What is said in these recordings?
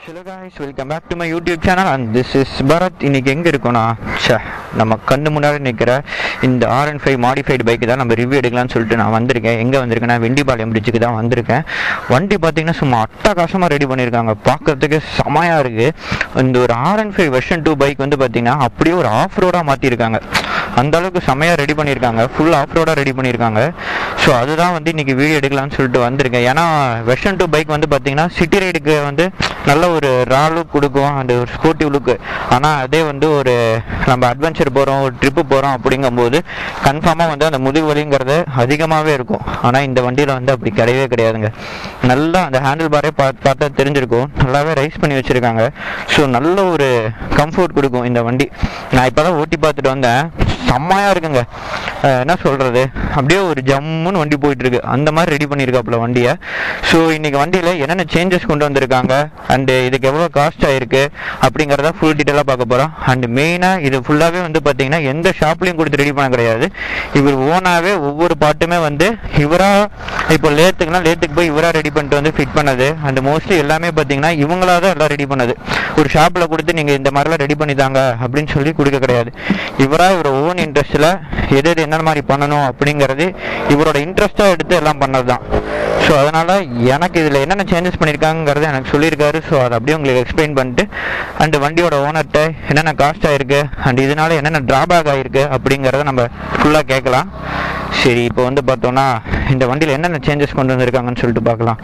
Hello guys welcome back to my YouTube channel and this is Bharath இன்னைக்கு எங்கே இருக்கோம்னா ச்சே நம்ம கண்ணு முன்னாடி நிற்கிற இந்த ஆர் அண்ட் ஃபைவ் மாடிஃபைடு பைக்கு தான் நம்ம ரிவ்யூ எடுக்கலாம்னு சொல்லிட்டு நான் வந்திருக்கேன் எங்கே வந்திருக்கேன்னா வெண்டிபாளையம் பிரிட்ஜுக்கு தான் வந்திருக்கேன் வண்டி பார்த்தீங்கன்னா சும்மா அட்டகாசமாக ரெடி பண்ணியிருக்காங்க பார்க்கறதுக்கு செமையாக இருக்குது இந்த ஒரு R and five version two bike வந்து பார்த்தீங்கன்னா அப்படியே ஒரு ஆஃப் ரோடாக மாற்றிருக்காங்க அந்த அளவுக்கு செமையாக ரெடி பண்ணியிருக்காங்க ஃபுல் ஆஃப் ரோடாக ரெடி பண்ணியிருக்காங்க ஸோ அதுதான் வந்து இன்னைக்கு வீடியோ எடுக்கலாம்னு சொல்லிட்டு வந்திருக்கேன் ஏன்னா வெர்ஷன் டூ பைக் வந்து பார்த்தீங்கன்னா சிட்டி ரைடுக்கு வந்து நல்ல ஒரு ரா லுக் கொடுக்கும் அந்த ஒரு ஸ்போர்ட்டிவ் லுக்கு ஆனால் அதே வந்து ஒரு நம்ம அட்வென்ச்சர் போகிறோம் ஒரு ட்ரிப்பு போகிறோம் அப்படிங்கும்போது கன்ஃபார்மாக வந்து அந்த முதுகு வலிங்கிறது அதிகமாகவே இருக்கும் ஆனால் இந்த வண்டியில் வந்து அப்படி கிடையவே கிடையாதுங்க நல்லா அந்த ஹேண்டில் பாரே பா பார்த்தா தெரிஞ்சிருக்கும் நல்லாவே ரைஸ் பண்ணி வச்சுருக்காங்க ஸோ நல்ல ஒரு கம்ஃபர்ட் கொடுக்கும் இந்த வண்டி நான் இப்போ தான் ஓட்டி பார்த்துட்டு வந்தேன் செம்மையாக இருக்குங்க அஹ் என்ன சொல்கிறது அப்படியே ஒரு ஜம்முன்னு வண்டி போயிட்டு இருக்கு அந்த மாதிரி ரெடி பண்ணியிருக்காப்புல வண்டியை ஸோ இன்னைக்கு வண்டியில் என்னென்ன சேஞ்சஸ் கொண்டு வந்திருக்காங்க அண்டு இதுக்கு எவ்வளோ காஸ்ட் ஆயிருக்கு அப்படிங்கிறத ஃபுல் டீட்டெயிலாக பார்க்க போகிறோம் அண்ட் மெயினாக இது ஃபுல்லாகவே வந்து பார்த்தீங்கன்னா எந்த ஷாப்லையும் கொடுத்து ரெடி பண்ண கிடையாது இவர் ஓனாகவே ஒவ்வொரு பாட்டுமே வந்து இவராக இப்போ லேத்துக்குனா லேத்துக்கு போய் இவராக ரெடி பண்ணிட்டு வந்து ஃபிட் பண்ணது அண்ட் மோஸ்ட்லி எல்லாமே பார்த்தீங்கன்னா இவங்களா தான் எல்லாம் ரெடி பண்ணது ஒரு ஷாப்பில் கொடுத்து நீங்கள் இந்த மாதிரிலாம் ரெடி பண்ணி தாங்க அப்படின்னு சொல்லி கொடுக்க கிடையாது இவராக இவர் ஓன் இன்ட்ரெஸ்ட்டில் எது எது என்னென்ன மாதிரி பண்ணணும் அப்படிங்கிறது இவரோட இன்ட்ரெஸ்ட்டாக எடுத்து எல்லாம் பண்ணது தான் ஸோ அதனால் எனக்கு இதில் என்னென்ன சேஞ்சஸ் பண்ணியிருக்காங்கிறது எனக்கு சொல்லியிருக்காரு ஸோ அதை அப்படியே உங்களுக்கு எக்ஸ்பிளைன் பண்ணிட்டு அண்ட் வண்டியோட ஓனர்கிட்ட என்னென்ன காஸ்ட் ஆயிருக்கு அண்ட் இதனால என்னென்ன ட்ராபேக் ஆயிருக்கு அப்படிங்கிறத நம்ம ஃபுல்லாக கேட்கலாம் சரி இப்போ வந்து பார்த்தோன்னா இந்த வண்டியில் என்னென்ன சேஞ்சஸ் கொண்டு வந்திருக்காங்கன்னு சொல்லிட்டு பார்க்கலாம்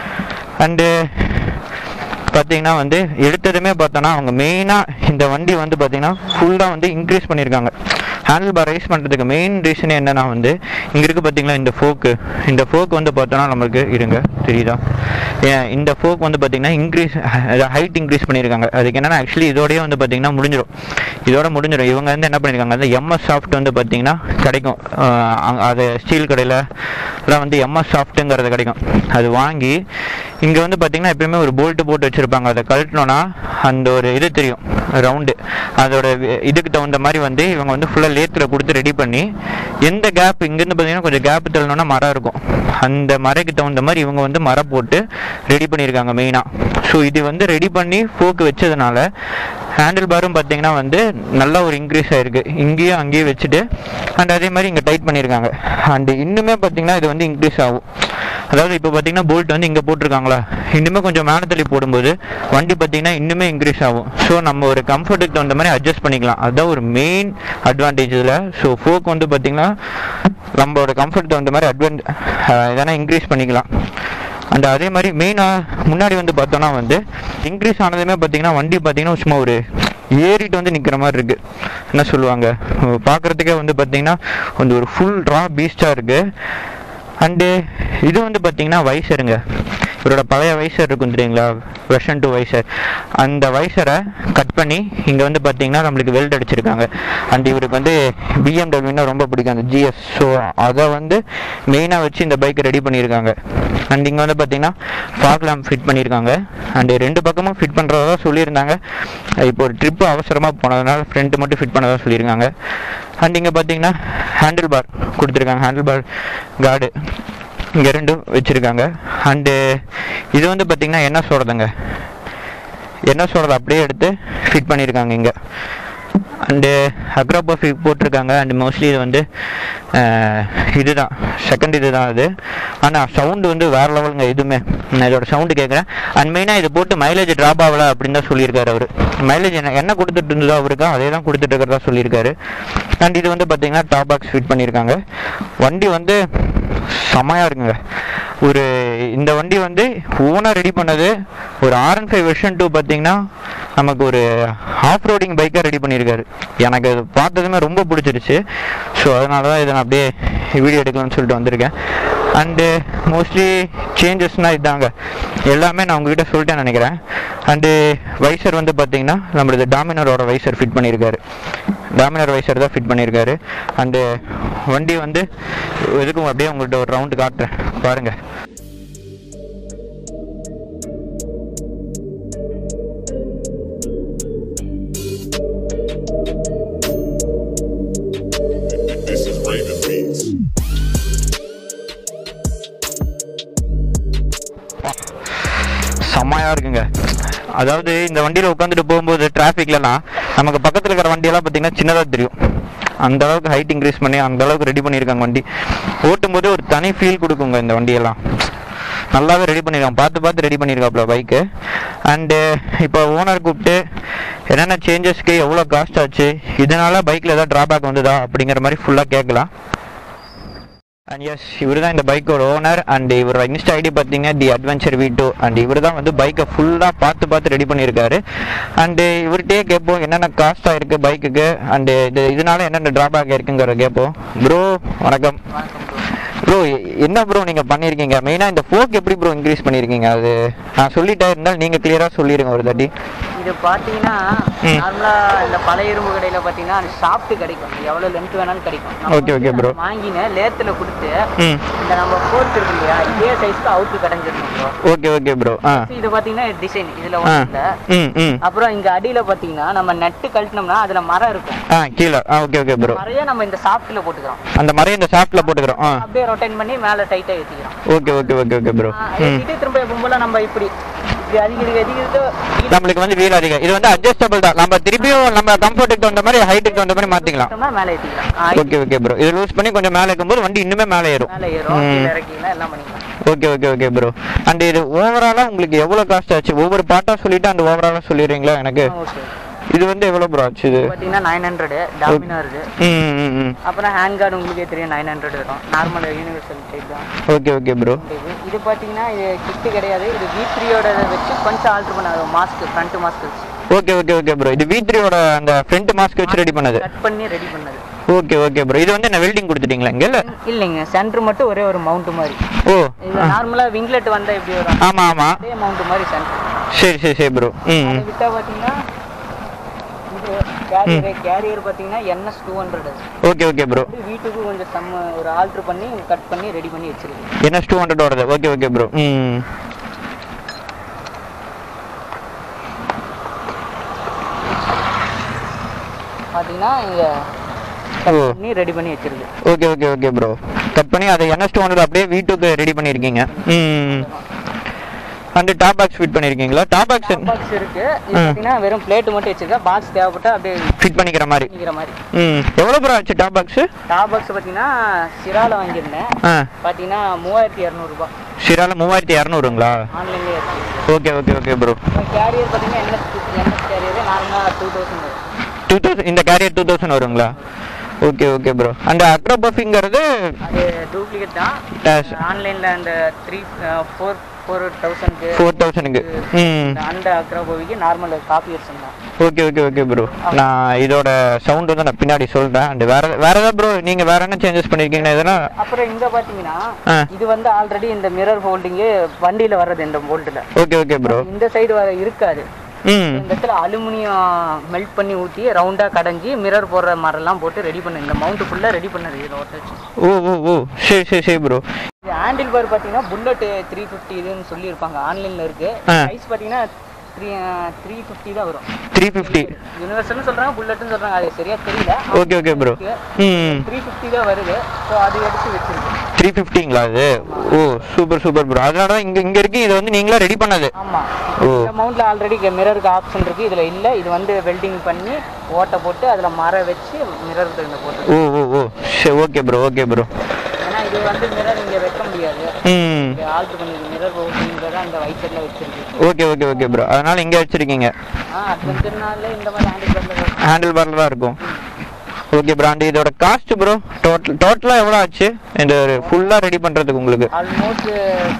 அண்டு பார்த்தீங்கன்னா வந்து எடுத்ததுமே பார்த்தோன்னா அவங்க மெயினாக இந்த வண்டி வந்து பார்த்தீங்கன்னா ஃபுல்லாக வந்து இன்க்ரீஸ் பண்ணியிருக்காங்க ஹேண்டில் பார் ரைஸ் பண்ணுறதுக்கு மெயின் ரீசன் என்னன்னா வந்து இங்கே இருக்குது பார்த்தீங்களா இந்த ஃபோக்கு இந்த ஃபோக் வந்து பார்த்தோன்னா நம்மளுக்கு இருங்க தெரியுதா ஏன் இந்த ஃபோக் வந்து பார்த்தீங்கன்னா இன்க்ரீஸ் ஹைட் இன்க்ரீஸ் பண்ணியிருக்காங்க அதுக்கு என்னென்னா ஆக்சுவலி இதோடய வந்து பார்த்தீங்கன்னா முடிஞ்சிடும் இதோட முடிஞ்சிடும் இவங்க வந்து என்ன பண்ணியிருக்காங்க அந்த எம்எஸ் சாஃப்ட் வந்து பார்த்தீங்கன்னா கிடைக்கும் அஹ் அங்க- அது ஸ்டீல் கடையில் எல்லாம் வந்து எம்எஸ் சாஃப்ட்டுங்கிறது கிடைக்கும் அது வாங்கி இங்கே வந்து பார்த்தீங்கன்னா எப்பயுமே ஒரு போல்ட்டு போட்டு வச்சுருப்பாங்க அதை கழட்டினோன்னா அந்த ஒரு இது தெரியும் ரவுண்டு அதோட வி- இதுக்கு தகுந்த மாதிரி வந்து இவங்க வந்து ஃபுல்லாக லேத்தில் கொடுத்து ரெடி பண்ணி எந்த கேப் இங்கேருந்து பார்த்தீங்கன்னா கொஞ்சம் கேப் தள்ளணும்னா மரம் இருக்கும் அந்த மரைக்கு தகுந்த மாதிரி இவங்க வந்து மரம் போட்டு ரெடி பண்ணியிருக்காங்க மெயினாக ஸோ இது வந்து ரெடி பண்ணி ஃபோக்கு வச்சதுனால ஹேண்டில் பாரும் பார்த்தீங்கன்னா வந்து நல்லா ஒரு இன்க்ரீஸ் ஆயிருக்கு இங்கேயும் அங்கேயும் வச்சுட்டு அண்ட் அதே மாதிரி இங்கே டைட் பண்ணியிருக்காங்க அண்ட் இன்னுமே பார்த்தீங்கன்னா இது வந்து இன்க்ரீஸ் ஆகும் அதாவது இப்போ பார்த்தீங்கன்னா போல்ட் வந்து இங்கே போட்டிருக்காங்களா இன்னுமே கொஞ்சம் மேலே தள்ளி போடும்போது வண்டி பார்த்தீங்கன்னா இன்னுமே இன்க்ரீஸ் ஆகும் ஸோ நம்ம ஒரு கம்ஃபர்ட்டுக்கு தகுந்த மாதிரி அட்ஜஸ்ட் பண்ணிக்கலாம் அதுதான் ஒரு மெயின் அட்வான்டேஜ் இதில் ஸோ ஃபோக் வந்து பார்த்தீங்கன்னா நம்மளோட கம்ஃபர்ட் தகுந்த மாதிரி அட்வான்ட் இதெல்லாம் இன்க்ரீஸ் பண்ணிக்கலாம் அண்ட் அதே மாதிரி மெயினாக முன்னாடி வந்து பார்த்தோன்னா வந்து இன்க்ரீஸ் ஆனதுமே பார்த்தீங்கன்னா வண்டி பார்த்தீங்கன்னா சும்மா ஒரு ஏறிட்டு வந்து நிற்கிற மாதிரி இருக்குது என்ன சொல்லுவாங்க பார்க்குறதுக்கே வந்து பார்த்தீங்கன்னா வந்து ஒரு ஃபுல் ரா பீஸ்டாக இருக்குது அண்டு இது வந்து பார்த்தீங்கன்னா வைசருங்க இவரோட பழைய வைசர் இருக்கும் தெரியுங்களா வெர்ஷன் டூ வைசர் அந்த வைசரை கட் பண்ணி இங்கே வந்து பார்த்தீங்கன்னா நம்மளுக்கு வெல்ட் அடிச்சிருக்காங்க அண்ட் இவருக்கு வந்து பிஎம்டபிள்யூனா ரொம்ப பிடிக்கும் அந்த ஜிஎஸ் ஸோ அதை வந்து மெயினாக வச்சு இந்த பைக்கை ரெடி பண்ணியிருக்காங்க அண்ட் இங்கே வந்து பார்த்தீங்கன்னா ஃபாக் லேம்ப் ஃபிட் பண்ணியிருக்காங்க அண்ட் ரெண்டு பக்கமும் ஃபிட் பண்ணுறதா சொல்லியிருந்தாங்க இப்போ ஒரு ட்ரிப்பு அவசரமாக போனதுனால ஃப்ரண்ட் மட்டும் ஃபிட் பண்ணதா சொல்லியிருக்காங்க அண்ட் இங்கே பார்த்தீங்கன்னா ஹேண்டில் பார் கொடுத்துருக்காங்க ஹேண்டில் பார் கார்டு இங்கே ரெண்டும் வச்சுருக்காங்க அண்டு இது வந்து பார்த்திங்கன்னா என்ன சொல்கிறதுங்க என்ன சொல்கிறது அப்படியே எடுத்து ஃபிட் பண்ணியிருக்காங்க இங்கே அண்டு அக்ரோபோஃபி போட்டிருக்காங்க அண்ட் மோஸ்ட்லி இது வந்து அஹ், இதுதான் செகண்ட் இது தான் அது ஆனால் சவுண்டு வந்து வேறு லெவலுங்க எதுவுமே நான் இதோட சவுண்டு கேட்குறேன் அண்ட் மெயினாக இது போட்டு மைலேஜ் ட்ராப் ஆகல அப்படின்னு தான் சொல்லியிருக்காரு அவர் மைலேஜ் என்ன என்ன கொடுத்துட்டு இருந்ததோ அவருக்கு அதே தான் கொடுத்துட்டு இருக்கிறதா சொல்லியிருக்காரு அண்ட் இது வந்து பார்த்தீங்கன்னா டாப் பாக்ஸ் ஃபிட் பண்ணியிருக்காங்க வண்டி வந்து செமையாக இருக்குங்க ஒரு இந்த வண்டி வந்து ஓனாக ரெடி பண்ணது ஒரு R and five version two பார்த்தீங்கன்னா நமக்கு ஒரு ஆஃப் ரோடிங் பைக்காக ரெடி பண்ணியிருக்காரு எனக்கு அது பார்த்ததுமே ரொம்ப பிடிச்சிருச்சு ஸோ அதனால தான் இதை நான் அப்படியே வீடியோ எடுக்கலாம்னு சொல்லிட்டு வந்திருக்கேன் அண்டு மோஸ்ட்லி சேஞ்சஸ்னால் இதாங்க எல்லாமே நான் உங்ககிட்ட சொல்லிட்டேன் நினைக்கிறேன் அண்டு வைசர் வந்து பார்த்தீங்கன்னா நம்மளது டாமினரோட வைசர் ஃபிட் பண்ணியிருக்காரு டாமினர் வைசர் தான் ஃபிட் பண்ணியிருக்காரு அண்டு வண்டி வந்து எதுக்கும் அப்படியே உங்கள்கிட்ட ஒரு ரவுண்டு காட்டுறேன் பாருங்க This is Raven Beats. செம்மையாக இருக்குங்க அதாவது இந்த வண்டியில் உட்காந்துட்டு போகும்போது டிராஃபிக்லலாம் நமக்கு பக்கத்தில் இருக்கிற வண்டியெல்லாம் பார்த்தீங்கன்னா சின்னதாக தெரியும் அந்த அளவுக்கு ஹைட் இன்க்ரீஸ் பண்ணி அந்த அளவுக்கு ரெடி பண்ணியிருக்காங்க வண்டி ஓட்டும் போது ஒரு தனி ஃபீல் கொடுக்குங்க இந்த வண்டியெல்லாம் நல்லாவே ரெடி பண்ணியிருக்காங்க பார்த்து பார்த்து ரெடி பண்ணியிருக்காப்புல பைக்கு அண்டு இப்போ ஓனர் கூப்பிட்டு என்னென்ன சேஞ்சஸ்க்கு எவ்வளோ காஸ்ட் ஆச்சு இதனால பைக்கில் ஏதாவது ட்ராபேக் வந்ததா அப்படிங்கிற மாதிரி ஃபுல்லாக கேட்கலாம் அண்ட் எஸ் இவர் தான் இந்த பைக்கோட ஓனர் அண்ட் இவர் இன்ஸ்டா ஐடி பார்த்தீங்கன்னா the adventure V two and இவர் தான் வந்து பைக்கை ஃபுல்லாக பார்த்து பார்த்து ரெடி பண்ணியிருக்காரு அண்டு இவர்கிட்டயே கேட்போம் என்னென்ன காஸ்ட் ஆயிருக்கு பைக்குக்கு அண்டு இது இதனால என்னென்ன ட்ராபேக் இருக்குங்கிற கேட்போம் ப்ரோ வணக்கம் ப்ரோ என்ன ப்ரோ நீங்கள் பண்ணியிருக்கீங்க மெயினாக இந்த ஃபோக் எப்படி ப்ரோ இன்க்ரீஸ் பண்ணியிருக்கீங்க அது நான் சொல்லிட்டே இருந்தாலும் நீங்கள் கிளியராக சொல்லிடுங்க ஒரு தாட்டி இது பார்த்தீங்கன்னா ம். நார்மலா இந்த பழைய இரும்பு கடையில பார்த்தீங்கன்னா அது சாப்பிட்டு கிடைக்கும் எவ்வளவு லென்த் வேணாலும் கிடைக்கும் நம்ம Okay, okay, வந்து bro. அதை வாங்கின லேத்துல கொடுத்து ம் இந்த நம்ம போர்ட் இருக்கு இல்லையா இதே சைஸ்க்கு அவுட்டு கடைஞ்சிடணும் ப்ரோ ஓகே ஓகே ப்ரோ ஆ இது பார்த்தீங்கன்னா டிசைன் இதுல ஆ ஒன்றும் இல்லை ம் ம் அப்புறம் இங்க அடியில பார்த்தீங்கன்னா நம்ம நட்டு கழட்டினோம்னா அதுல மரம் இருக்கும் ஆ கீழே ஆ ஓகே ஓகே ப்ரோ மரைய நம்ம இந்த சாஃப்ட்ல போட்டுக்கிறோம் அந்த மறைய இந்த சாஃப்ட்டில் போட்டுக்கிறோம் ஆ அப்படியே ரொட்டேட் பண்ணி மேல டைட்டா ஏத்திக்கிறோம் okay okay okay okay bro ஆ, ம் ஏத்திட்டு திரும்ப எப்பவும் நம்ம இப்படி இப்படி அதிகரிக்க அதிகரிக்க நம்மளுக்கு வந்து வீல் அதிகம் இது வந்து அட்ஜஸ்டபிள் தான் நம்ம திருப்பியும் நம்ம கம்ஃபர்ட்டுக்கு தகுந்த மாதிரி ஹைட்டுக்கு தகுந்த மாதிரி மாற்றிக்கலாம் ஏத்திட்டோம்னா மேல ஏத்திக்கலாம் ஆ, ஓகே ஓகே ப்ரோ இது லூஸ் பண்ணி கொஞ்சம் மேலே இருக்கும்போது வண்டி இன்னுமே மேலே ஏறும் மேல ஏறும் கீழே இறக்கிக்கலாம் எல்லாம் பண்ணிக்கலாம் okay okay okay bro and இது ஓவராலாக உங்களுக்கு எவ்வளோ காஸ்ட் ஆச்சு ஒவ்வொரு பார்ட்டாக சொல்லிட்டு அந்த ஓவராலாக சொல்லிடுறீங்களா எனக்கு ஓகே இது வந்து எவ்வளோ ப்ரோ ஆச்சு இது பார்த்தீங்கன்னா நைன் ஹண்ட்ரடு டாமினா இருக்கு ம் ம் ம் அப்புறம் ஹேண்ட் கார்டு உங்களுக்கே தெரியும் நைன் ஹண்ட்ரட் வரும் நார்மல் யூனிவர்சல் டைப் தான் ஓகே ஓகே ப்ரோ இது இது பார்த்தீங்கன்னா இது கிட்டு கிடையாது இது வி த்ரீயோட வச்சு கொஞ்சம் ஆல்ட்ரு பண்ணாது மாஸ்க் ஃப்ரண்ட் மாஸ்க் வச்சு ஓகே ஓகே ஓகே ப்ரோ இது வி த்ரீயோட அந்த ஃப்ரண்ட் மாஸ்க் வச்சு ரெடி பண்ணது கட் பண்ணி ரெடி பண்ணது ஓகே ஓகே ப்ரோ இது வந்து என்ன வெல்டிங் கொடுத்துட்டீங்களா இங்கே இல்லை இல்லைங்க சென்டர் மட்டும் ஒரே ஒரு மவுண்ட் மாதிரி ஓ இது நார்மலாக விங்லெட் வந்தால் எப்படி வரும் ஆமாம் ஆமாம் அதே மவுண்ட் மாதிரி சென்டர் சரி சரி சரி ப்ரோ ம் அதை விட்டா பார்த்தீங்கன்னா இது கேரியர் கேரியர் பார்த்தீங்கன்னா NS two hundred okay okay bro வந்து வீட்டுக்கு கொஞ்சம் செம்ம ஒரு ஆல்ட்ரு பண்ணி கட் பண்ணி ரெடி பண்ணி வச்சிருக்கு என்எஸ் டூ ஹண்ட்ரட் வருது ஓகே ஓகே ப்ரோ ம் பார்த்தீங்கன்னா இங்கே ஓ பண்ணி ரெடி பண்ணி வச்சிருக்கு okay okay okay bro cut பண்ணி அதை என்எஸ் டூ ஹண்ட்ரட் அப்படியே வீட்டுக்கு ரெடி பண்ணியிருக்கீங்க ம் அண்டு டாப் பாக்ஸ் ஃபிட் பண்ணியிருக்கீங்களா டாப் பாக்ஸ் பாக்ஸ் இருக்கு இது பார்த்தீங்கன்னா வெறும் பிளேட் மட்டும் வச்சிருக்கா பாக்ஸ் தேவைப்பட்டா அப்படியே ஃபிட் பண்ணிக்கிற மாதிரி பண்ணிக்கிற மாதிரி ம் எவ்வளோ ப்ரோ ஆச்சு டாப் பாக்ஸு டாப் பாக்ஸ் பார்த்தீங்கன்னா சிரால வாங்கியிருந்தேன் ஆ பார்த்தீங்கன்னா மூவாயிரத்தி இரநூறுபா சிரால மூவாயிரத்தி இரநூறுங்களா ஆன்லைன்லேயே இருக்கு okay okay okay bro carrier பார்த்தீங்கன்னா என்எஸ் என்எஸ் கேரியர் நார்மலாக டூ தௌசண்ட் வரும் டூ தௌசண்ட் இந்த கேரியர் டூ தௌசண்ட் வருங்களா ஓகே ஓகே ப்ரோ அந்த அக்ரோ பஃபிங்கிறது அது டூப்ளிகேட் தான் Yes. ஆன்லைனில் அந்த த்ரீ ஃபோர் ஃபோர் தௌசண்ட்க்கு ஃபோர் தௌசண்ட்க்கு ம் அந்த அக்ராபோவிக்கு நார்மல் காப்பி வருஷன் தான் ஓகே ஓகே ஓகே ப்ரோ நான் இதோட சவுண்ட் வந்து நான் பின்னாடி சொல்றேன் அண்ட் வேற வேற ஏதாவது ப்ரோ நீங்க வேற என்ன சேஞ்சஸ் பண்ணிருக்கீங்கன்னா இதெல்லாம் அப்புறம் இங்க பாத்தீங்கன்னா ஆ. இது வந்து ஆல்ரெடி இந்த மிரர் ஹோல்டிங்கு வண்டியில வர்றது இந்த போல்ட்ல ஓகே ஓகே ப்ரோ இந்த சைடு வர இருக்காது ம் இந்த இடத்துல அலுமினியம் மெல்ட் பண்ணி ஊற்றி ரவுண்டா கடைஞ்சி மிரர் போடுற மாதிரிலாம் போட்டு ரெடி பண்ணு இந்த மவுண்ட் ஃபுல்லா ரெடி பண்ணது இதில் ஒட்ட வச்சு ஓ ஓ ஓ சரி சரி சரி ப்ரோ இது ஹேண்டில் பார் பார்த்தீங்கன்னா புல்லட் த்ரீ ஃபிஃப்டி இதுன்னு சொல்லியிருப்பாங்க ஆன்லைனில் இருக்கு ஆ. ப்ரைஸ் பார்த்தீங்கன்னா த்ரீ த்ரீ ஃபிஃப்டி தான் வரும் த்ரீ ஃபிஃப்டி யூனிவர்சல்னு சொல்றாங்க புல்லட்னு சொல்றாங்க அது சரியா தெரியல ஓகே ஓகே ப்ரோ ம் த்ரீ ஃபிஃப்டி தான் வருது ஸோ அது எடுத்து வச்சிருக்கு த்ரீ ஃபிஃப்டிங்களா அது ஓ சூப்பர் சூப்பர் ப்ரோ அதனால தான் இங்கே இங்கே இருக்கு இதை வந்து நீங்களா ரெடி பண்ணது ஆமா ஓ. இந்த மவுண்ட்ல ஆல்ரெடி மிரருக்கு ஆப்ஷன் இருக்கு இதுல இல்ல இது வந்து வெல்டிங் பண்ணி ஓட்டை போட்டு அதுல மர வச்சு மிரர் இந்த போட்டு ஓ ஓ ஓ சரி ஓகே ப்ரோ ஓகே ப்ரோ ஏன்னா இது வந்து மிரர் இங்க வைக்க முடியாது ம் ஆல்ட்ரு பண்ணி மிரர் தான் இந்த வைச்சர்ல வச்சிருக்கு ஓகே ஓகே ஓகே ப்ரோ அதனால இங்கே வச்சிருக்கீங்க ஆ அட்வென்ச்சர்னால இந்த மாதிரி ஹேண்டில் பார்ல ஹேண்டில் பார்ல தான் இருக்கும் ஓகே ப்ரோ அண்ட் இதோட காஸ்ட் ப்ரோ டோட்டல் டோட்டலாக எவ்வளோ ஆச்சு இந்த ஃபுல்லாக ரெடி பண்ணுறதுக்கு உங்களுக்கு ஆல்மோஸ்ட்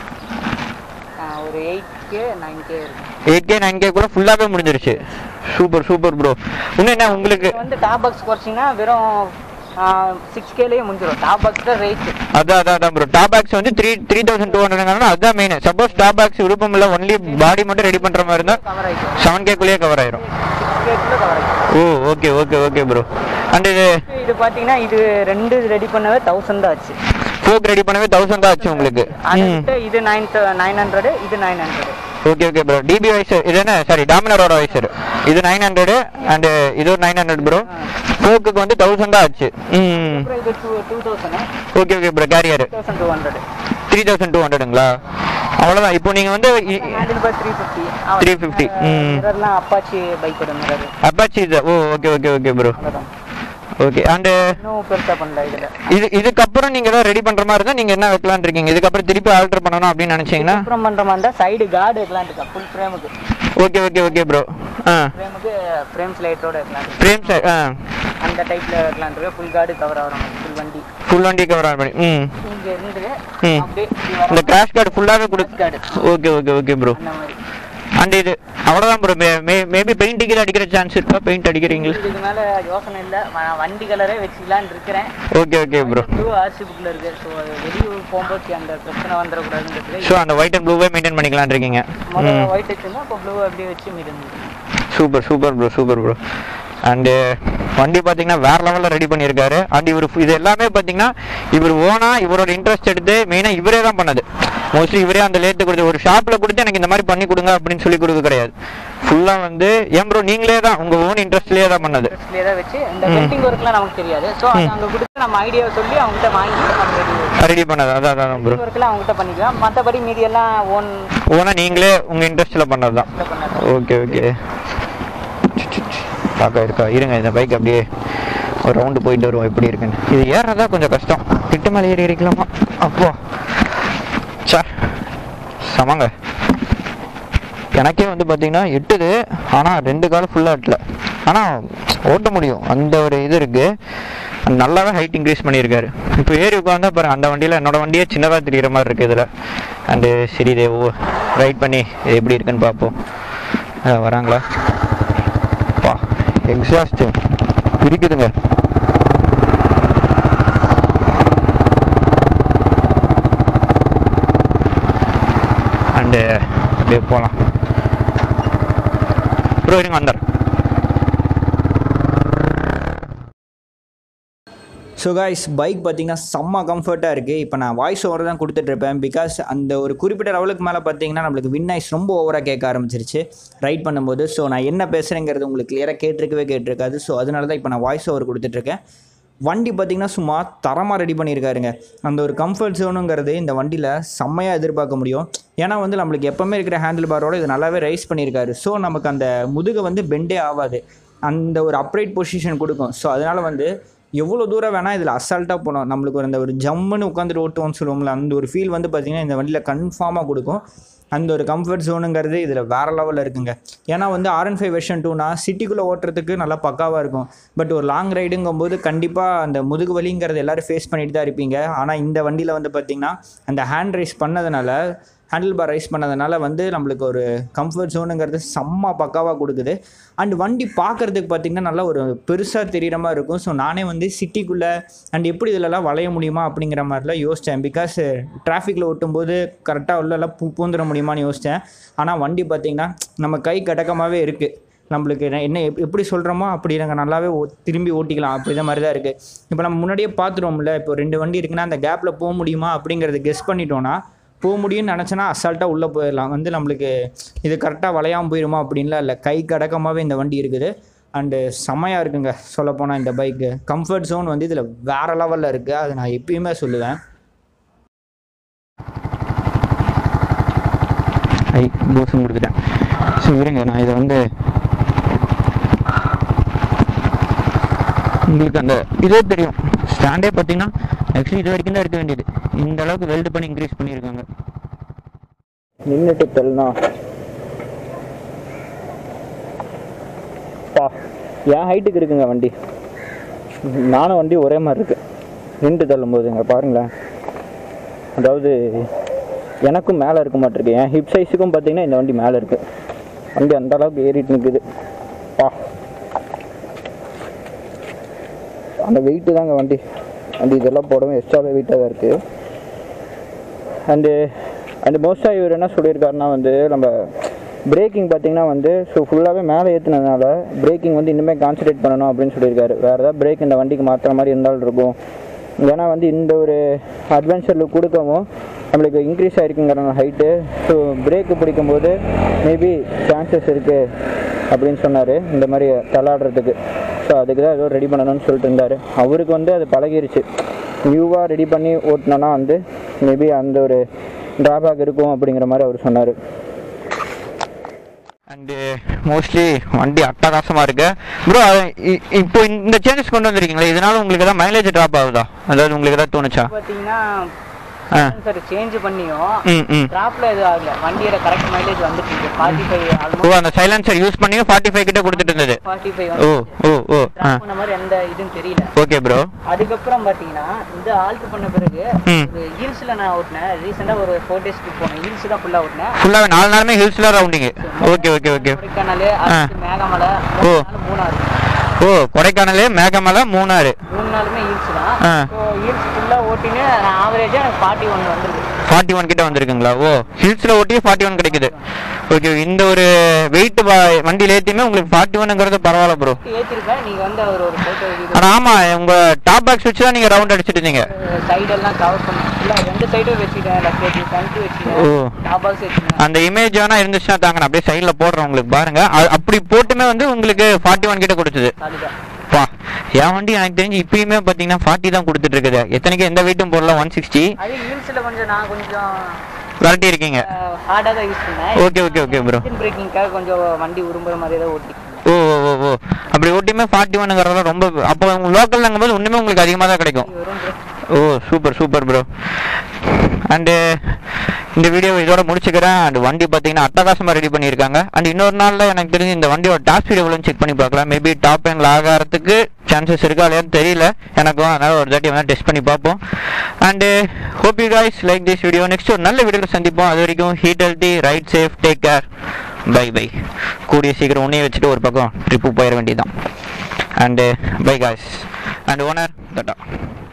ஒரு எயிட் கே நைன் கே இருக்கும் எயிட் கே நைன் கே கூட ஃபுல்லாகவே முடிஞ்சிருச்சு சூப்பர் சூப்பர் ப்ரோ இன்னும் என்ன உங்களுக்கு இது வந்து டாப் பாக்ஸ் குறைச்சிங்கன்னா வெறும் சிக்ஸ் கேலேயே முடிஞ்சிடும் டாப் பாக்ஸ் தான் ரேட் அதான் அதான் அதான் ப்ரோ டாப் பாக்ஸ் வந்து three three thousand two hundred அதுதான் மெயின் சப்போஸ் டாப் பாக்ஸ் விருப்பம் இல்லை ஒன்லி பாடி மட்டும் ரெடி பண்ணுற மாதிரி இருந்தால் கவர் ஆகிடும் செவன் கேக்குள்ளேயே கவர் ஆயிரும் சிக்ஸ் கேக்குள்ள கவர் ஆகிடும் oh okay okay okay bro and இது இது பார்த்தீங்கன்னா இது ரெண்டு ரெடி பண்ணவே தௌசண்ட் தான் ஆச்சு ஃபோக் ரெடி பண்ணவே தௌசண்ட் தான் ஆச்சு உங்களுக்கு அதை ம் விட்டு இது நைன் நைன் ஹண்ட்ரடு இது nine hundred okay okay bro டிபி வைசர் இது என்ன சாரி டாமினரோட வைசர் இது நைன் ஹண்ட்ரடு அண்ட் இது ஒரு நைன் ஹண்ட்ரட் ப்ரோ ஃபோக்குக்கு வந்து தௌசண்ட் தான் ஆச்சு ம் அப்புறம் இது two two thousand okay okay bro carrier thousand two hundred three thousand two ஹண்ட்ரடுங்களா அவ்வளோதான் இப்போ நீங்கள் வந்து இ- ஹேண்டில் பார் த்ரீ ஃபிஃப்டி 350, ம். மிரர்லாம் அப்பாச்சி பைக்கோட மிரர் அப்பாச்சி இது oh okay okay okay bro அவ்வளோதான் ஓகே அண்டு இன்னும் பெருசாக பண்ணல இதில் இது இதுக்கப்புறம் நீங்கள் ஏதாவது ரெடி பண்ணுற மாதிரி இருந்தால் நீங்கள் என்ன வைக்கலாம்னு இருக்கீங்க இதுக்கப்புறம் திருப்பி ஆல்டர் பண்ணணும் அப்படின்னு நினச்சிங்கன்னா அப்புறம் பண்ணுற மாதிரி இருந்தால் சைடு கார்டு வைக்கலாம் இருக்கா ஃபுல் ஃப்ரேமுக்கு ஓகே ஓகே ஓகே ப்ரோ ஆ ஃப்ரேமுக்கு ஃப்ரேம் ஸ்லைட்டோட வைக்கலாம் இருக்கு. ஃப்ரேம் சார் ஆ அந்த டைப்பில் வைக்கலாம் இருக்கு ஃபுல் கார்டு கவர் ஆகிற மாதிரி ஃபுல் வண்டி ஃபுல் வண்டி கவர் ஆன் பண்ணி ம் இங்கே இருந்து ம். அப்படியே இப்படி வர இந்த கிராஷ் கார்டு ஃபுல்லாகவே கொடு card okay okay okay bro அந்த மாதிரி அண்ட் இது அவ்வளோதான் ப்ரோ மே மேபி பெயிண்ட் கீழே அடிக்கிற சான்ஸ் இருக்கா பெயிண்ட் அடிக்கிறீங்களா இதுக்கு மேலே யோசனை இல்லை நான் வண்டி கலரே வச்சுக்கலான்னு இருக்கிறேன் okay okay bro blue RC புக்கில் இருக்கு ஸோ வெளியூர் போகும்போது அந்த பிரச்சனை வந்துடக்கூடாதுங்கிறது ஸோ அந்த ஒயிட் அண்ட் ப்ளூவே மெயின்டைன் பண்ணிக்கலாம்னு இருக்கீங்க முதல்ல ம் ஒயிட் வச்சுருந்தோம் இப்போ ப்ளூ அப்படியே வச்சு மீது super super bro super bro and வண்டி பார்த்தீங்கன்னா வேற லெவலில் ரெடி பண்ணியிருக்காரு அண்ட் இவர் இது எல்லாமே பார்த்தீங்கன்னா இவர் ஓனா இவரோட இன்ட்ரெஸ்ட் எடுத்து மெயினாக இவரே தான் பண்ணது மோஸ்ட்லி இவரே அந்த லேட்டு கொடுத்து ஒரு ஷாப்பில் கொடுத்து எனக்கு இந்த மாதிரி பண்ணி கொடுங்க அப்படின்னு சொல்லி கொடுக்க கிடையாது ஃபுல்லாக வந்து ஏன் ப்ரோ நீங்களே தான் உங்கள் ஓன் இன்ட்ரெஸ்ட்லேயே தான் பண்ணது இன்ட்ரெஸ்ட்லேயே தான் வச்சு இந்த பெயிண்டிங் ஒர்க்லாம் நமக்கு தெரியாது ஸோ அது அங்கே கொடுத்து நம்ம ஐடியாவை சொல்லி அவங்ககிட்ட வாங்கி நம்ம ரெடி பண்ணது அதான் அதான் ப்ரோ ஒர்க்கெல்லாம் அவங்ககிட்ட பண்ணிக்கலாம் மற்றபடி மீதி எல்லாம் ஓன் ஓனா நீங்களே உங்கள் இன்ட்ரெஸ்ட்டில் பண்ணது தான் பண்ணது ஓகே ஓகே பார்க்க இருக்கா இருங்க இந்த பைக் அப்படியே ஒரு ரவுண்டு போயிட்டு வருவோம் எப்படி இருக்குன்னு இது ஏறதா கொஞ்சம் கஷ்டம் திட்டு மேலே ஏறி இருக்கலாமா அப்போ சே சமங்க எனக்கே வந்து பார்த்தீங்கன்னா எட்டுது ஆனால் ரெண்டு காலம் ஃபுல்லாக எட்டல ஆனால் ஓட்ட முடியும் அந்த ஒரு இது இருக்குது நல்லாவே ஹைட் இன்க்ரீஸ் பண்ணியிருக்காரு இப்போ ஏறி உட்காந்தா பாருங்க அந்த வண்டியில் என்னோட வண்டியே சின்னதாக தெரிகிற மாதிரி இருக்குது இதில் அண்டு சரி இதே ஓ ரைட் பண்ணி இது எப்படி இருக்குன்னு பார்ப்போம் அஹ் வராங்களா பா எக்ஸாஸ்ட் இருக்குதுங்க அண்டு அப்படியே போகலாம் ப்ரோ இருங்க வந்துடுறேன் ஸோ காய்ஸ் பைக் பார்த்தீங்கன்னா செம்ம கம்ஃபர்ட்டாக இருக்குது இப்போ நான் வாய்ஸ் ஓவர் தான் கொடுத்துட்ருப்பேன் பிகாஸ் அந்த ஒரு குறிப்பிட்ட லெவலுக்கு மேலே பார்த்தீங்கன்னா நம்மளுக்கு வின் நாய்ஸ் ரொம்ப ஓவராக கேட்க ஆரம்பிச்சிருச்சு ரைட் பண்ணும்போது ஸோ நான் என்ன பேசுகிறேங்கிறது உங்களுக்கு கிளியராக கேட்டிருக்கவே கேட்டிருக்காது ஸோ அதனால தான் இப்போ நான் வாய்ஸ் ஓவர் கொடுத்துட்ருக்கேன் வண்டி பார்த்தீங்கன்னா சும்மா தரமாக ரெடி பண்ணியிருக்காருங்க அந்த ஒரு கம்ஃபர்ட் ஜோனுங்கிறது இந்த வண்டியில் செம்மையாக எதிர்பார்க்க முடியும் ஏன்னா வந்து நம்மளுக்கு எப்போவுமே இருக்கிற ஹேண்டில் பாரோட இது நல்லாவே ரைஸ் பண்ணியிருக்காரு ஸோ நமக்கு அந்த முதுகை வந்து பெண்டே ஆகாது அந்த ஒரு அப்ரைட் பொசிஷன் கொடுக்கும் ஸோ அதனால் வந்து எவ்வளோ தூரம் வேணால் இதில் அசால்ட்டாக போனோம் நம்மளுக்கு ஒரு அந்த ஒரு ஜம்முன்னு உட்காந்துட்டு ஓட்டுவோம்னு சொல்லுவோம்ல அந்த ஒரு ஃபீல் வந்து பார்த்திங்கன்னா இந்த வண்டியில் கன்ஃபார்மாக கொடுக்கும் அந்த ஒரு கம்ஃபர்ட் ஜோனுங்கிறது இதில் வேறு லெவலில் இருக்குங்க ஏன்னா வந்து ஆர்என் ஃபைவ் வெர்ஷன் டூனா சிட்டிக்குள்ளே ஓட்டுறதுக்கு நல்லா பக்காவாக இருக்கும் பட் ஒரு லாங் ரைடுங்கும்போது கண்டிப்பாக அந்த முதுகு வலிங்கிறது எல்லோரும் ஃபேஸ் பண்ணிட்டு தான் இருப்பீங்க ஆனால் இந்த வண்டியில் வந்து பார்த்திங்கன்னா அந்த ஹேண்ட் ரைஸ் பண்ணதுனால ஹேண்டில் பார் ரைஸ் பண்ணதுனால வந்து நம்மளுக்கு ஒரு கம்ஃபர்ட் ஜோனுங்கிறது செம்ம பக்காவாக கொடுக்குது அண்ட் வண்டி பார்க்குறதுக்கு பார்த்திங்கன்னா நல்லா ஒரு பெருசாக தெரிகிற மாதிரி இருக்கும் ஸோ நானே வந்து சிட்டிக்குள்ளே அண்ட் எப்படி இதிலலாம் வளைய முடியுமா அப்படிங்கிற மாதிரிலாம் யோசித்தேன் பிகாஸ் டிராஃபிக்கில் ஓட்டும்போது கரெக்டாக உள்ளெல்லாம் பூ பூந்துட முடியுமான்னு யோசித்தேன் ஆனால் வண்டி பார்த்திங்கன்னா நம்ம கை கடக்கமாகவே இருக்குது நம்மளுக்கு என்ன- என்ன எப்- எப்படி சொல்கிறோமோ அப்படி நாங்கள் நல்லாவே ஓ திரும்பி ஓட்டிக்கலாம் அப்படி இந்த மாதிரி தான் இருக்குது இப்போ நம்ம முன்னாடியே பார்த்துருவோம்ல இப்போ ரெண்டு வண்டி இருக்குன்னா அந்த கேப்பில் போக முடியுமா அப்படிங்கிறத கெஸ் பண்ணிட்டோன்னா போக முடியும்னு நினச்சேன்னா அசால்ட்டாக உள்ளே போயிடலாம் வந்து நம்மளுக்கு இது கரெக்டாக வளையாமல் போயிடுமா அப்படின்லாம் இல்லை கை கடக்கமாகவே இந்த வண்டி இருக்குது அண்டு செம்மையாக இருக்குங்க சொல்லப்போனால் இந்த பைக்கு கம்ஃபர்ட் ஜோன் வந்து இதில் வேறு லெவலில் இருக்குது அது நான் எப்பயுமே சொல்லுவேன் ஐ பூசும் கொடுத்துட்டேன் ஸோ இருங்க நான் இதை வந்து உங்களுக்கு அந்த இதே தெரியும் ஸ்டாண்டே பார்த்தீங்கன்னா ஆக்சுவலி இது வரைக்கும் தான் எடுக்க வேண்டியது இந்த அளவுக்கு வெல்டு பண்ணி இன்க்ரீஸ் பண்ணியிருக்காங்க நின்றுட்டு தள்ளுனா பா என் ஹைட்டுக்கு இருக்குங்க வண்டி நானும் வண்டி ஒரே மாதிரி இருக்கு நின்று தள்ளும் போதுங்க பாருங்களேன் அதாவது எனக்கும் மேலே இருக்க மாட்டிருக்கு என் ஹிப் சைஸுக்கும் பார்த்தீங்கன்னா இந்த வண்டி மேலே இருக்கு வண்டி அந்த அளவுக்கு ஏறிட்டு நிற்குது பா அந்த வெயிட்டு தாங்க வண்டி வண்டி இதெல்லாம் போடவும் எக்ஸ்ட்ராவே வெயிட்டாக தான் இருக்குது அண்டு அண்டு மோஸ்ட்டாக இவர் என்ன சொல்லியிருக்காருன்னா வந்து நம்ம பிரேக்கிங் பார்த்தீங்கன்னா வந்து ஸோ ஃபுல்லாகவே மேலே ஏற்றுனதுனால பிரேக்கிங் வந்து இன்னுமே கான்சன்ட்ரேட் பண்ணணும் அப்படின்னு சொல்லியிருக்காரு வேறு ஏதாவது பிரேக் இந்த வண்டிக்கு மாற்றுற மாதிரி இருந்தாலும் இருக்கும் ஏன்னா வந்து இந்த ஒரு அட்வென்ச்சர் லுக் கொடுக்கவும் நம்மளுக்கு இன்க்ரீஸ் ஆகிருக்குங்கிற ஹைட்டு ஸோ பிரேக்கு பிடிக்கும்போது மேபி சான்சஸ் இருக்குது அப்படின்னு சொன்னார் இந்த மாதிரி தள்ளாடுறதுக்கு ஸோ அதுக்கு தான் ஏதோ ரெடி பண்ணணும்னு சொல்லிட்டு இருந்தார் அவருக்கு வந்து அது பழகிருச்சு நியூவாக ரெடி பண்ணி ஓட்டினோன்னா வந்து மேபி அந்த ஒரு ட்ராபேக் இருக்கும் அப்படிங்கிற மாதிரி அவர் சொன்னார் அண்டு மோஸ்ட்லி வண்டி அட்டகாசமாக இருக்கு ப்ரோ இப்போ இந்த சேஞ்சஸ் கொண்டு வந்திருக்கீங்களா இதனால உங்களுக்கு ஏதாவது மைலேஜ் ட்ராப் ஆகுதா அதாவது உங்களுக்கு ஏதாவது தோணுச்சா பார்த்தீங்கன்னா ஆ சார் சேஞ்ச் பண்ணியும் ம் ம் ட்ராப்ல எதுவும் ஆகல வண்டியோட கரெக்ட் மைலேஜ் வந்துட்டு இருக்கு ஃபார்ட்டி ஃபைவ் ஓ ஆல்மோஸ்ட் அந்த சைலன்சர் யூஸ் பண்ணி ஃபார்ட்டி ஃபைவ் கிட்ட கொடுத்துட்டு இருந்தது forty five oh oh oh ஆ ட்ராப் பண்ண மாதிரி எந்த இதுவும் தெரியல ஓகே ப்ரோ அதுக்கப்புறம் பார்த்தீங்கன்னா இந்த ஆல்ட்ரு பண்ண பிறகு ம். ஒரு ஹில்ஸில் நான் ஓட்டினேன் ரீசெண்டாக ஒரு ஃபோர் டேஸ்க்கு போனேன் ஹில்ஸ் தான் ஃபுல்லாக ஓட்டினேன் ஃபுல்லாகவே நாலு நாளுமே ஹில்ஸில் ரவுண்டிங்கு ஓகே ஓகே ஓகே கொடைக்கானல் அடுத்து மேகமலை ஓ. மூணு நாள் மூணாறு ஓ கொடைக்கானல் மேகமலை மூணாறு மூணு நாளுமே ஹில்ஸ் தான் ஆ. ஸோ ஹில்ஸ் ஃபுல்லாக ஓட்டின்னு நான் ஆவரேஜாக எனக்கு ஃபார்ட்டி ஒன் வந்துருக்கு ஃபார்ட்டி ஒன் கிட்ட வந்திருக்குங்களா ஓ ஹில்ஸில் ஓட்டி ஃபார்ட்டி ஒன் கிடைக்குது ஓகே இந்த ஒரு வெயிட் வண்டியில் ஏற்றியுமே உங்களுக்கு ஃபார்ட்டி ஒன்னுங்கிறது பரவாயில்ல ப்ரோ ஏற்றிருப்பேன் நீங்கள் வந்து அவர் ஒரு ஃபோட்டோ ஆனால் ஆமாம் உங்கள் டாப் பாக்ஸ் வச்சு தான் நீங்கள் ரவுண்ட் அடிச்சிட்டு இருந்தீங்க சைடெல்லாம் கவர் பண்ணி ஃபுல்லாக ரெண்டு சைடும் வச்சுட்டேன் லக்கேஜ் ஃப்ரண்ட்டு ஓ. வச்சுட்டேன் டாப் பாக்ஸ் வச்சுட்டேன் அந்த இமேஜ் வேணா இருந்துச்சுன்னா தாங்க நான் அப்படியே சைடில் போடுறேன் உங்களுக்கு பாருங்க அ- அப்படி போட்டுமே வந்து உங்களுக்கு ஃபார்ட்டி ஒன் கிட்ட கொடுத்தது அதுதான் பா என் வண்டி எனக்கு தெரிஞ்சு இப்பயுமே பார்த்தீங்கன்னா ஃபார்ட்டி தான் கொடுத்துட்டு இருக்குது எத்தனைக்கு எந்த வெயிட்டும் போடல ஒன் சிக்ஸ்டி அது ஹில்ஸில் கொஞ்சம் நான் கொஞ்சம் விரட்டி இருக்கீங்க ஹார்டாக தான் யூஸ் பண்ணேன் okay okay okay bro engine பிரேக்கிங்காக கொஞ்சம் வண்டி உரும்புற மாதிரி தான் ஓட்டி ஓ ஓ ஓ ஓ அப்படி ஓட்டியுமே ஃபார்ட்டி ஒன்னுங்கிறத ரொம்ப அப்போ லோக்கல்ங்கும் போது ஒன்றுமே உங்களுக்கு அதிகமாக தான் கிடைக்கும் வரும் bro. Oh super super bro and இந்த வீடியோ இதோட முடிச்சுக்கிறேன் அண்ட் வண்டி பார்த்தீங்கன்னா அட்டகாசமாக ரெடி பண்ணியிருக்காங்க அண்ட் இன்னொரு நாளில் எனக்கு தெரிஞ்சு இந்த வண்டியோட டாப் ஸ்பீட் எவ்வளோன்னு செக் பண்ணி பார்க்கலாம் மேபி டாப் எண்ட் ஆகிறதுக்கு சான்சஸ் இருக்கா இல்லையான்னு தெரியல எனக்கும் அதனால் ஒரு தாட்டி வேணால் டெஸ்ட் பண்ணி பார்ப்போம் and hope you guys like this video next ஒரு நல்ல வீடியோவில் சந்திப்போம் அது வரைக்கும் eat healthy ride safe take care bye bye கூடிய சீக்கிரம் உன்னையே வச்சுட்டு ஒரு பக்கம் ட்ரிப்பு போயிட வேண்டியதுதான் and bye guys and owner தட்டா